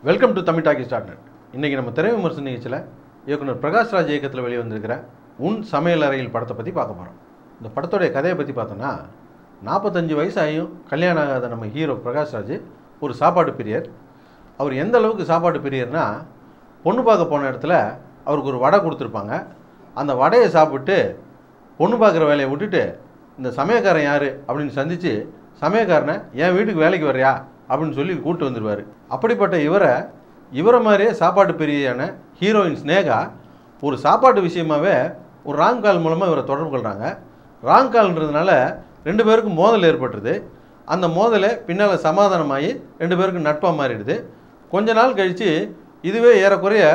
welcome to Tamil talkie start net இன்றைக்கி நம்ம திரை விமர்சன நிகழ்ச்சியில் இயக்குனர் பிரகாஷ் ராஜ் இயக்கத்தில் வெளியே வந்திருக்கிற உன் சமையல் அறையில் படத்தை பற்றி பார்க்க போகிறோம் இந்த படத்தோடைய கதையை பற்றி பார்த்தோன்னா நாற்பத்தஞ்சு வயசாகியும் கல்யாணம் ஆகாத நம்ம ஹீரோ பிரகாஷ் ராஜ் ஒரு சாப்பாடு பிரியர் அவர் எந்த அளவுக்கு சாப்பாடு பிரியர்னா பொண்ணு பார்க்க போன இடத்துல அவருக்கு ஒரு வடை கொடுத்துருப்பாங்க அந்த வடையை சாப்பிட்டு பொண்ணு பார்க்குற வேலையை விட்டுட்டு இந்த சமயக்காரன் யார் அப்படின்னு சந்தித்து சமயக்காரனை என் வீட்டுக்கு வேலைக்கு வர்றியா அப்படின்னு சொல்லி கூப்பிட்டு வந்துடுவார் அப்படிப்பட்ட இவரை இவரை மாதிரியே சாப்பாட்டு பிரியான ஹீரோயின் ஸ்னேகா ஒரு சாப்பாட்டு விஷயமாவே ஒரு ராங் கால் மூலமாக இவரை தொடர்பு கொள்கிறாங்க ராங் கால்ன்றதுனால ரெண்டு பேருக்கும் மோதல் ஏற்பட்டுருது அந்த மோதலை பின்னால் சமாதானமாகி ரெண்டு பேருக்கும் நட்பாக மாறிடுது கொஞ்ச நாள் கழித்து இதுவே ஏறக்குறைய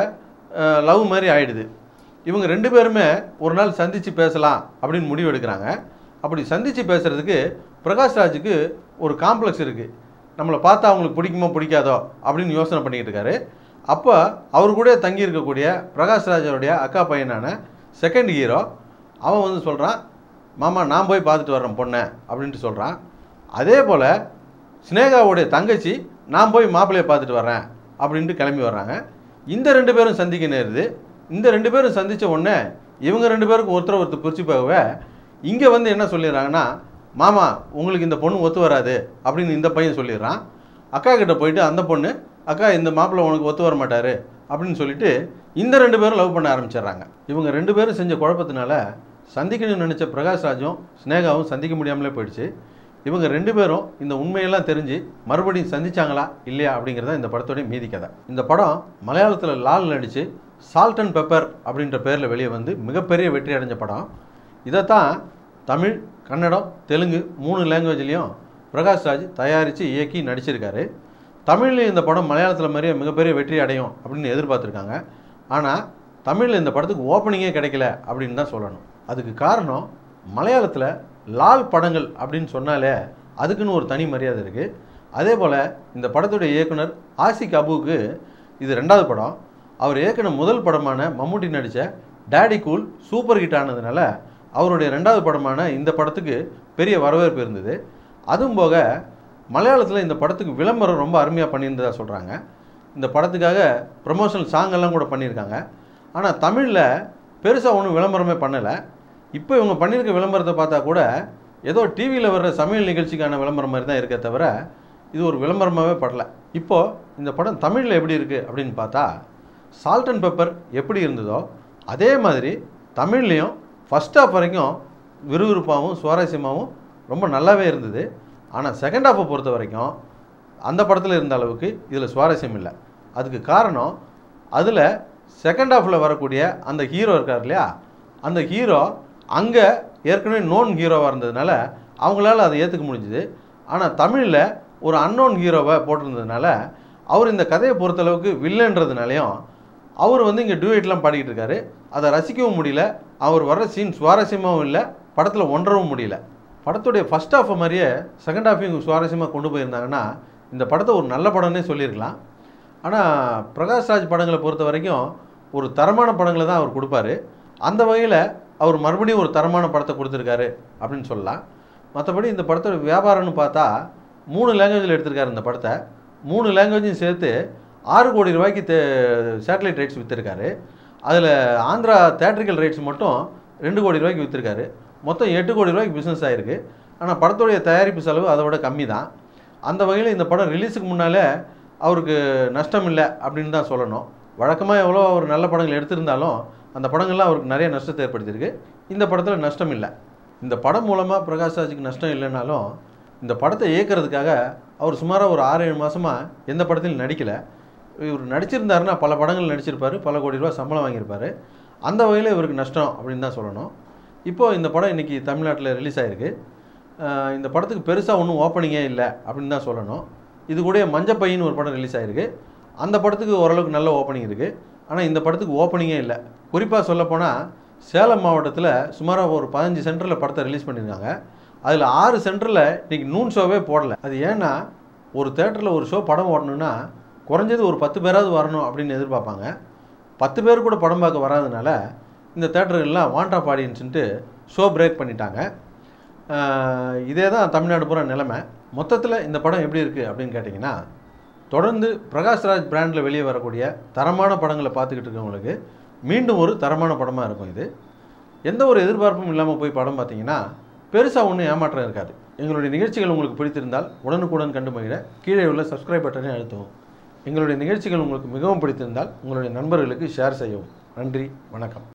லவ் மாதிரி ஆயிடுது இவங்க ரெண்டு பேருமே ஒரு நாள் சந்தித்து பேசலாம் அப்படின்னு முடிவு எடுக்கிறாங்க அப்படி சந்தித்து பேசுகிறதுக்கு பிரகாஷ் ராஜுக்கு ஒரு காம்ப்ளெக்ஸ் இருக்குது நம்மளை பார்த்தா அவங்களுக்கு பிடிக்குமோ பிடிக்காதோ அப்படின்னு யோசனை பண்ணிக்கிட்டு இருக்காரு அப்போ அவர் கூட தங்கி இருக்கக்கூடிய பிரகாஷ் ராஜோடைய அக்கா பையனான செகண்ட் ஹீரோ அவன் வந்து சொல்கிறான் மாமா நான் போய் பார்த்துட்டு வர்றேன் பொண்ணை அப்படின்ட்டு சொல்கிறான் அதே போல் ஸ்னேகாவுடைய தங்கச்சி நான் போய் மாப்பிள்ளையை பார்த்துட்டு வர்றேன் அப்படின்ட்டு கிளம்பி வர்றாங்க இந்த ரெண்டு பேரும் சந்திக்க நேருது இந்த ரெண்டு பேரும் சந்தித்த உடனே இவங்க ரெண்டு பேருக்கும் ஒருத்தர் ஒருத்தர் பிரிச்சு போகவே இங்கே வந்து என்ன சொல்லிடுறாங்கன்னா மாமா உங்களுக்கு இந்த பொண்ணு ஒத்து வராது அப்படின்னு இந்த பையன் சொல்லிடுறான் அக்கா கிட்ட போயிட்டு அந்த பொண்ணு அக்கா இந்த மாப்பிள்ளை உனக்கு ஒத்து வர மாட்டார் அப்படின்னு சொல்லிட்டு இந்த ரெண்டு பேரும் லவ் பண்ண ஆரம்பிச்சிடுறாங்க இவங்க ரெண்டு பேரும் செஞ்ச குழப்பத்தினால சந்திக்கணும்னு நினச்ச பிரகாஷ் ராஜும் ஸ்னேகாவும் சந்திக்க முடியாமலே போயிடுச்சு இவங்க ரெண்டு பேரும் இந்த உண்மையெல்லாம் தெரிஞ்சு மறுபடியும் சந்திச்சாங்களா இல்லையா அப்படிங்கிறத இந்த படத்தோடைய மீதி கதை இந்த படம் மலையாளத்தில் லால் நடித்து சால்ட் அண்ட் பெப்பர் அப்படின்ற பேரில் வெளியே வந்து மிகப்பெரிய வெற்றி அடைஞ்ச படம் இதைத்தான் தமிழ் கன்னடம் தெலுங்கு மூணு லாங்குவேஜ்லேயும் பிரகாஷ் ராஜ் தயாரித்து இயக்கி நடிச்சிருக்காரு தமிழ்லையும் இந்த படம் மலையாளத்தில் மாதிரியே மிகப்பெரிய வெற்றி அடையும் அப்படின்னு எதிர்பார்த்துருக்காங்க ஆனால் தமிழில் இந்த படத்துக்கு ஓப்பனிங்கே கிடைக்கல அப்படின்னு தான் சொல்லணும் அதுக்கு காரணம் மலையாளத்தில் லால் படங்கள் அப்படின்னு சொன்னாலே அதுக்குன்னு ஒரு தனி மரியாதை இருக்குது அதே போல் இந்த படத்துடைய இயக்குனர் ஆசிக் அபுவுக்கு இது ரெண்டாவது படம் அவர் இயக்குன முதல் படமான மம்முட்டி நடித்த டேடி கூல் சூப்பர் ஹிட் ஆனதுனால அவருடைய ரெண்டாவது படமான இந்த படத்துக்கு பெரிய வரவேற்பு இருந்தது அதுவும் போக மலையாளத்தில் இந்த படத்துக்கு விளம்பரம் ரொம்ப அருமையாக பண்ணியிருந்ததாக சொல்கிறாங்க இந்த படத்துக்காக ப்ரமோஷனல் சாங் எல்லாம் கூட பண்ணியிருக்காங்க ஆனால் தமிழில் பெருசாக ஒன்றும் விளம்பரமே பண்ணலை இப்போ இவங்க பண்ணியிருக்க விளம்பரத்தை பார்த்தா கூட ஏதோ டிவியில் வர்ற சமையல் நிகழ்ச்சிக்கான விளம்பரம் மாதிரி தான் இருக்கே தவிர இது ஒரு விளம்பரமாகவே படல இப்போது இந்த படம் தமிழில் எப்படி இருக்குது அப்படின்னு பார்த்தா சால்ட் அண்ட் பெப்பர் எப்படி இருந்ததோ அதே மாதிரி தமிழ்லேயும் ஃபஸ்ட் ஹாஃப் வரைக்கும் விறுவிறுப்பாகவும் சுவாரஸ்யமாகவும் ரொம்ப நல்லாவே இருந்தது ஆனால் செகண்ட் ஹாஃபை பொறுத்த வரைக்கும் அந்த படத்தில் இருந்த அளவுக்கு இதில் சுவாரஸ்யம் இல்லை அதுக்கு காரணம் அதில் செகண்ட் ஹாஃபில் வரக்கூடிய அந்த ஹீரோ இருக்கார் இல்லையா அந்த ஹீரோ அங்கே ஏற்கனவே நோன் ஹீரோவாக இருந்ததுனால அவங்களால அதை ஏற்றுக்க முடிஞ்சுது ஆனால் தமிழில் ஒரு அன்னோன் ஹீரோவை போட்டிருந்ததுனால அவர் இந்த கதையை பொறுத்தளவுக்கு வில்லன்றதுனாலையும் அவர் வந்து இங்கே டூயட்லாம் பாடிக்கிட்டு இருக்காரு அதை ரசிக்கவும் முடியல அவர் வர்ற சீன் சுவாரஸ்யமாகவும் இல்லை படத்தில் ஒன்றவும் முடியல படத்துடைய ஃபஸ்ட் ஹாஃப் மாதிரியே செகண்ட் ஹாஃபையும் சுவாரஸ்யமாக கொண்டு போயிருந்தாங்கன்னா இந்த படத்தை ஒரு நல்ல படம்னே சொல்லியிருக்கலாம் ஆனால் பிரகாஷ் ராஜ் படங்களை பொறுத்த வரைக்கும் ஒரு தரமான படங்களை தான் அவர் கொடுப்பாரு அந்த வகையில் அவர் மறுபடியும் ஒரு தரமான படத்தை கொடுத்துருக்காரு அப்படின்னு சொல்லலாம் மற்றபடி இந்த படத்தோட வியாபாரம்னு பார்த்தா மூணு லாங்குவேஜில் எடுத்திருக்காரு இந்த படத்தை மூணு லாங்குவேஜையும் சேர்த்து ஆறு கோடி ரூபாய்க்கு தே சேட்டலைட் ரைட்ஸ் விற்றுருக்காரு அதில் ஆந்திரா தேட்ரிக்கல் ரைட்ஸ் மட்டும் ரெண்டு கோடி ரூபாய்க்கு விற்றுருக்காரு மொத்தம் எட்டு கோடி ரூபாய்க்கு பிஸ்னஸ் ஆகிருக்கு ஆனால் படத்துடைய தயாரிப்பு செலவு அதை விட கம்மி தான் அந்த வகையில் இந்த படம் ரிலீஸுக்கு முன்னாலே அவருக்கு நஷ்டம் இல்லை அப்படின்னு தான் சொல்லணும் வழக்கமாக எவ்வளோ அவர் நல்ல படங்கள் எடுத்திருந்தாலும் அந்த படங்கள்லாம் அவருக்கு நிறைய நஷ்டத்தை ஏற்படுத்தியிருக்கு இந்த படத்தில் நஷ்டம் இல்லை இந்த படம் மூலமாக பிரகாஷ் ராஜுக்கு நஷ்டம் இல்லைனாலும் இந்த படத்தை இயக்கிறதுக்காக அவர் சுமாராக ஒரு ஆறு ஏழு மாதமாக எந்த படத்திலும் நடிக்கலை இவர் நடிச்சிருந்தாருன்னா பல படங்கள் நடிச்சிருப்பார் பல கோடி ரூபா சம்பளம் வாங்கியிருப்பார் அந்த வகையில் இவருக்கு நஷ்டம் அப்படின்னு தான் சொல்லணும் இப்போது இந்த படம் இன்றைக்கி தமிழ்நாட்டில் ரிலீஸ் ஆகிருக்கு இந்த படத்துக்கு பெருசாக ஒன்றும் ஓப்பனிங்கே இல்லை அப்படின்னு தான் சொல்லணும் இது கூட மஞ்சப்பையின்னு ஒரு படம் ரிலீஸ் ஆகிருக்கு அந்த படத்துக்கு ஓரளவுக்கு நல்ல ஓப்பனிங் இருக்குது ஆனால் இந்த படத்துக்கு ஓப்பனிங்கே இல்லை குறிப்பாக சொல்லப்போனால் சேலம் மாவட்டத்தில் சுமாராக ஒரு பதினஞ்சு சென்டரில் படத்தை ரிலீஸ் பண்ணியிருக்காங்க அதில் ஆறு சென்டரில் இன்றைக்கி நூன் ஷோவே போடலை அது ஏன்னா ஒரு தேட்டரில் ஒரு ஷோ படம் ஓடணுன்னா குறைஞ்சது ஒரு பத்து பேராவது வரணும் அப்படின்னு எதிர்பார்ப்பாங்க பத்து பேர் கூட படம் பார்க்க வராதனால இந்த தேட்டர்கள்லாம் வாண்ட் ஆஃப் ஆடியன்ஸுன்ட்டு ஷோ பிரேக் பண்ணிட்டாங்க ஆஹ் இதே தான் தமிழ்நாடு பூரா நிலைமை மொத்தத்தில் இந்த படம் எப்படி இருக்குது அப்படின்னு கேட்டிங்கன்னா தொடர்ந்து பிரகாஷ்ராஜ் பிராண்டில் வெளியே வரக்கூடிய தரமான படங்களை பார்த்துக்கிட்டு இருக்கவங்களுக்கு மீண்டும் ஒரு தரமான படமாக இருக்கும் இது எந்த ஒரு எதிர்பார்ப்பும் இல்லாமல் போய் படம் பார்த்தீங்கன்னா பெருசாக ஒன்றும் ஏமாற்றம் இருக்காது எங்களுடைய நிகழ்ச்சிகள் உங்களுக்கு பிடித்திருந்தால் உடனுக்குடன் கண்டு மகிழ கீழே உள்ள சப்ஸ்கிரைப் பட்டனை அழுத்தவும் எங்களுடைய நிகழ்ச்சிகள் உங்களுக்கு மிகவும் பிடித்திருந்தால் உங்களுடைய நண்பர்களுக்கு ஷேர் செய்யவும் நன்றி வணக்கம்